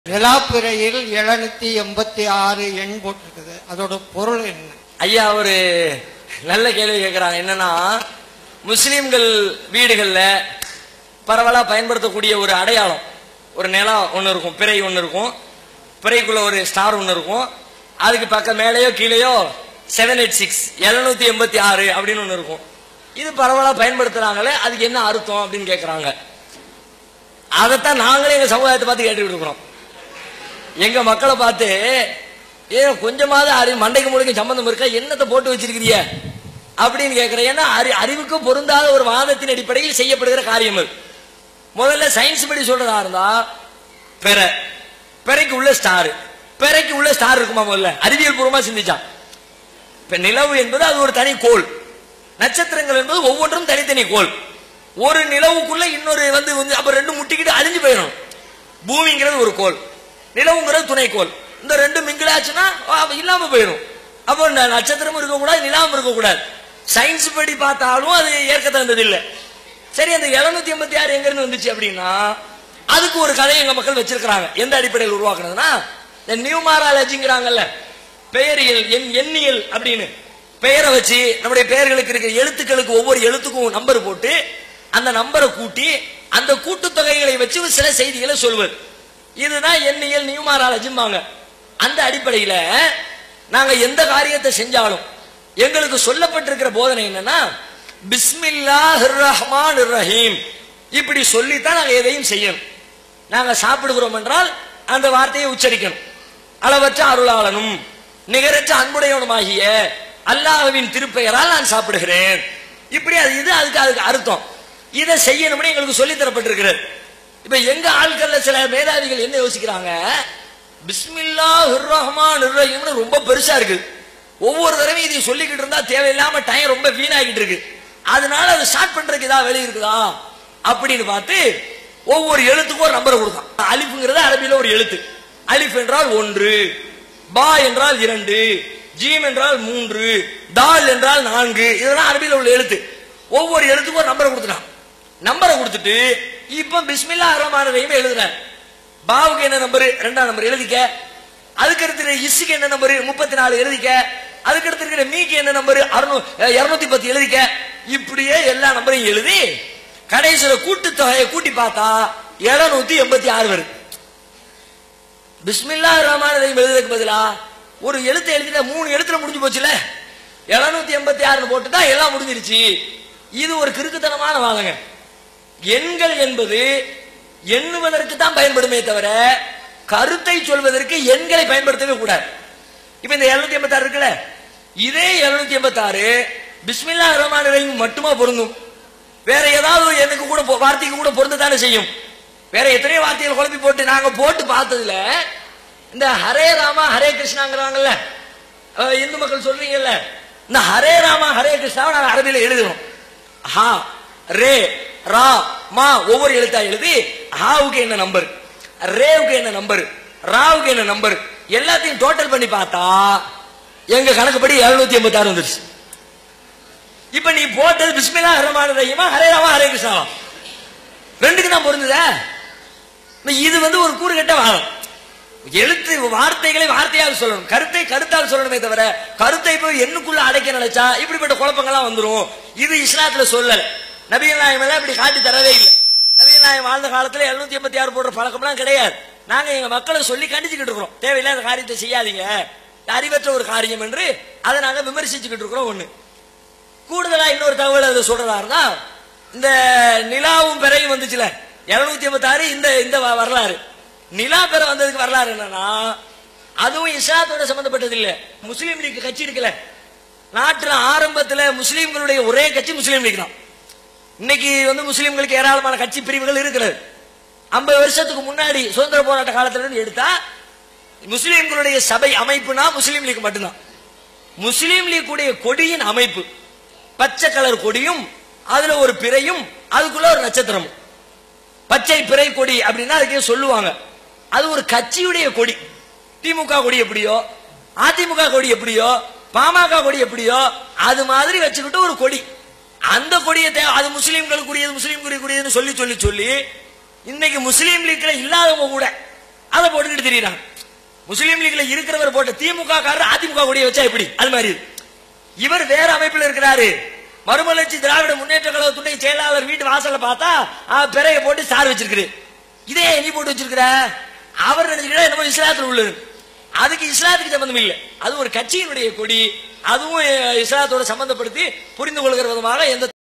நிலாப்பிறையில் எழுநூத்தி எண்பத்தி ஆறு எண் போட்டிருக்குது அதோட பொருள் என்ன ஐயா ஒரு நல்ல கேள்வி கேட்கிறாங்க என்னன்னா முஸ்லிம்கள் வீடுகள்ல பரவலா பயன்படுத்தக்கூடிய ஒரு அடையாளம் ஒரு நிலம் ஒன்று இருக்கும் பிறை ஒன்று இருக்கும் பிறைக்குள்ள ஒரு ஸ்டார் ஒன்று இருக்கும் அதுக்கு பக்கம் மேலேயோ கீழேயோ செவன் எயிட் சிக்ஸ் எழுநூத்தி எண்பத்தி ஆறு அப்படின்னு ஒன்று இருக்கும் இது பரவலா பயன்படுத்துறாங்களே அதுக்கு என்ன அர்த்தம் அப்படின்னு கேட்கறாங்க அதைத்தான் நாங்களே எங்க சமுதாயத்தை பார்த்து கேட்டுக்கிட்டு இருக்கிறோம் எங்க மக்களை பார்த்து ஏன் கொஞ்சமாவது அறி மண்டைக்கு முழுக்க சம்பந்தம் இருக்கா என்னத்தை போட்டு வச்சிருக்கிறிய அப்படின்னு கேட்கிறேன் ஏன்னா அறி அறிவுக்கு பொருந்தாத ஒரு வாதத்தின் அடிப்படையில் செய்யப்படுகிற காரியம் அது முதல்ல சயின்ஸ் படி சொல்றதா இருந்தா பெற பெறைக்கு உள்ள ஸ்டார் பெறைக்கு உள்ள ஸ்டார் இருக்குமா முதல்ல அறிவியல் பூர்வமா சிந்திச்சான் இப்ப நிலவு என்பது அது ஒரு தனி கோள் நட்சத்திரங்கள் என்பது ஒவ்வொன்றும் தனித்தனி கோள் ஒரு நிலவுக்குள்ள இன்னொரு வந்து வந்து அப்ப ரெண்டு முட்டிக்கிட்டு அழிஞ்சு போயிடும் பூமிங்கிறது ஒரு கோள் நிலவுங்கிறது துணைக்கோள் இந்த ரெண்டு மிங்கிலாச்சுன்னா அப்ப இல்லாம போயிடும் அப்போ இந்த நட்சத்திரமும் இருக்கக்கூடாது நிலாவும் இருக்கக்கூடாது சயின்ஸ் படி பார்த்தாலும் அது ஏற்க தகுந்தது இல்லை சரி அந்த எழுநூத்தி எண்பத்தி ஆறு எங்க இருந்து வந்துச்சு அப்படின்னா அதுக்கு ஒரு கதை எங்க மக்கள் வச்சிருக்கிறாங்க எந்த அடிப்படையில் உருவாக்குனதுன்னா இந்த நியூமாராலஜிங்கிறாங்கல்ல பெயரியல் எண் எண்ணியல் அப்படின்னு பெயரை வச்சு நம்முடைய பெயர்களுக்கு இருக்கிற எழுத்துக்களுக்கு ஒவ்வொரு எழுத்துக்கும் நம்பர் போட்டு அந்த நம்பரை கூட்டி அந்த கூட்டுத்தொகைகளை வச்சு சில செய்திகளை சொல்வது இதுதான் எண்ணியல் நியூமாராலஜிம்பாங்க அந்த அடிப்படையில நாங்க எந்த காரியத்தை செஞ்சாலும் எங்களுக்கு சொல்லப்பட்டிருக்கிற போதனை என்னன்னா பிஸ்மில்லாஹ் ரஹ்மான் ரஹீம் இப்படி சொல்லித்தான் நாங்க எதையும் செய்யணும் நாங்க சாப்பிடுகிறோம் என்றால் அந்த வார்த்தையை உச்சரிக்கணும் அளவற்ற அருளாளனும் நிகரற்ற அன்புடையவனுமாகிய அல்லாஹ்வின் திருப்பெயரால் நான் சாப்பிடுகிறேன் இப்படி அது இது அதுக்கு அதுக்கு அர்த்தம் இதை செய்யணும்னு எங்களுக்கு சொல்லி தரப்பட்டிருக்கிறது இப்ப எங்க ஆட்கள்ல சில மேதாவிகள் என்ன யோசிக்கிறாங்க பிஸ்மில்லா ரஹ்மான் ரஹீம்னு ரொம்ப பெருசா இருக்கு ஒவ்வொரு தடவையும் இதை சொல்லிக்கிட்டு இருந்தா தேவையில்லாம டைம் ரொம்ப வீணாகிட்டு இருக்கு அதனால அது ஸ்டார்ட் பண்றதுக்கு ஏதாவது வெளி இருக்குதா அப்படின்னு பார்த்து ஒவ்வொரு எழுத்துக்கும் ஒரு நம்பரை கொடுத்தான் அலிஃபுங்கிறது அரபியில ஒரு எழுத்து அலிஃப் என்றால் ஒன்று பா என்றால் இரண்டு ஜீம் என்றால் மூன்று தால் என்றால் நான்கு இதெல்லாம் அரபியில உள்ள எழுத்து ஒவ்வொரு எழுத்துக்கும் ஒரு நம்பரை கொடுத்துட்டான் நம்பரை கொடுத்துட்டு இப்ப பிஸ்மில்லா ரஹ்மான் ரஹீம் எழுதுறார் பாவுக்கு என்ன நம்பர் ரெண்டாம் நம்பர் எழுதிக்க அதுக்கு அடுத்து இஸ்ஸுக்கு என்ன நம்பர் முப்பத்தி நாலு எழுதிக்க அதுக்கு அடுத்து இருக்கிற மீக்கு என்ன நம்பர் இருநூத்தி பத்து எழுதிக்க இப்படியே எல்லா நம்பரையும் எழுதி கடைசியில கூட்டுத்தொகையை கூட்டி பார்த்தா இருநூத்தி எண்பத்தி ஆறு வருது பிஸ்மில்லா ரஹ்மான் ரஹீம் எழுதுறதுக்கு பதிலா ஒரு எழுத்து எழுதிட்ட மூணு எழுத்துல முடிஞ்சு போச்சுல எழுநூத்தி எண்பத்தி ஆறுன்னு போட்டுட்டா எல்லாம் முடிஞ்சிருச்சு இது ஒரு கிறுக்குத்தனமான வாதங்க எண்கள் என்பது எண்ணுவதற்கு தான் பயன்படுமே தவிர கருத்தை சொல்வதற்கு எண்களை பயன்படுத்தவே கூடாது இப்ப இந்த எழுநூத்தி எண்பத்தி ஆறு இருக்குல்ல இதே எழுநூத்தி எண்பத்தி ஆறு பிஸ்மில்லா ரஹ்மான் ரஹீம் மட்டுமா பொருந்தும் வேற ஏதாவது ஒரு எண்ணுக்கு கூட பொ- வார்த்தைக்கு கூட பொருந்தத்தானே செய்யும் வேற எத்தனையோ வார்த்தைகள் குழப்பி போட்டு நாங்க போட்டு பார்த்ததுல இந்த ஹரே ராமா ஹரே கிருஷ்ணாங்கிறாங்கல்ல அஹ் இந்து மக்கள் சொல்றீங்கல்ல இந்த ஹரே ராமா ஹரே கிருஷ்ணாவை நாங்க அரபியில எழுதுறோம் ஹா ரே ரா மா ஒவ்வொரு எழுத்தா எழுதி ஹாவுக்கு என்ன நம்பர் ரேவுக்கு என்ன நம்பர் ராவுக்கு என்ன நம்பர் எல்லாத்தையும் டோட்டல் பண்ணி பார்த்தா எங்க கணக்குப்படி 786 எண்பத்தி ஆறு வந்துருச்சு இப்ப நீ போட்டது பிஸ்மில்லா ரஹ்மான் ரஹீமா ஹரே ராமா ஹரே கிருஷ்ணாவா ரெண்டுக்கு தான் பொருந்துதா இப்ப இது வந்து ஒரு கூறுகட்ட வாதம் எழுத்து வார்த்தைகளை வார்த்தையால் சொல்லணும் கருத்தை கருத்தால் சொல்லணுமே தவிர கருத்தை போய் எண்ணுக்குள்ள அடைக்க நினைச்சா இப்படிப்பட்ட குழப்பங்கள்லாம் வந்துரும் இது இஸ்லாத்துல சொல்லல நபிகள் நாயம் எல்லாம் இப்படி காட்டி தரவே இல்லை நபிகள் நாயம் வாழ்ந்த காலத்துல 786 எண்பத்தி ஆறு போடுற பழக்கம்லாம் கிடையாது நாங்க எங்க மக்களை சொல்லி கண்டிச்சுக்கிட்டு இருக்கிறோம் தேவையில்லாத காரியத்தை செய்யாதீங்க அறிவற்ற ஒரு காரியம் என்று அதை நாங்க விமர்சிச்சுக்கிட்டு இருக்கிறோம் ஒண்ணு கூடுதலா இன்னொரு தகவல் அதை சொல்றதா இருந்தா இந்த நிலாவும் பிறையும் வந்துச்சுல 286 எண்பத்தி ஆறு இந்த இந்த வ- வரலாறு நிலா பெற வந்ததுக்கு வரலாறு என்னன்னா அதுவும் இஸ்லாத்தோட சம்பந்தப்பட்டது இல்ல முஸ்லீம் லீக் கட்சி இருக்குல்ல நாட்டுல ஆரம்பத்துல முஸ்லீம்களுடைய ஒரே கட்சி முஸ்லீம் லீக் தான் இன்னைக்கு வந்து முஸ்லீம்களுக்கு ஏராளமான கட்சி பிரிவுகள் இருக்கிறது ஐம்பது வருஷத்துக்கு முன்னாடி சுதந்திர போராட்ட காலத்துல இருந்து எடுத்தா முஸ்லீம்களுடைய சபை அமைப்புனா முஸ்லீம் லீக் மட்டும்தான் முஸ்லீம் லீக் உடைய கொடியின் அமைப்பு பச்சை கலர் கொடியும் அதுல ஒரு பிறையும் அதுக்குள்ள ஒரு நட்சத்திரமும் பச்சை பிறை கொடி அப்படின்னா அதுக்கே சொல்லுவாங்க அது ஒரு கட்சியுடைய கொடி திமுக கொடி எப்படியோ அதிமுக கொடி எப்படியோ பாமக கொடி எப்படியோ அது மாதிரி வச்சுக்கிட்டு ஒரு கொடி அந்த கொடியை தே- அது முஸ்லீம்களுக்குரியது முஸ்லீம்களுக்குரியதுன்னு சொல்லி சொல்லி சொல்லி இன்னைக்கு முஸ்லீம் லீக்ல இல்லாதவங்க கூட அதை போட்டுக்கிட்டு தெரியுறாங்க முஸ்லீம் லீக்ல இருக்கிறவர் போட்ட திமுக காரர் அதிமுக கொடியை வச்சா எப்படி அது மாதிரி இது. இவர் வேற அமைப்பில் இருக்கிறாரு மறுமலர்ச்சி திராவிட முன்னேற்ற கழக துணை செயலாளர் வீட்டு வாசல்ல பார்த்தா ஆ, பிறைய போட்டு ஸ்டார் வச்சிருக்காரு இதே நீ போட்டு வச்சிருக்கிற அவர் நினைச்சுக்கிட்டா என்னமோ இஸ்லாத்துல உள்ளது அதுக்கு இஸ்லாத்துக்கு சம்பந்தம் இல்லை அது ஒரு கட்சியினுடைய கொடி அதுவும் அஹ், இஸ்லாத்தோட சம்பந்தப்படுத்தி புரிந்து கொள்கிற விதமாக எந்த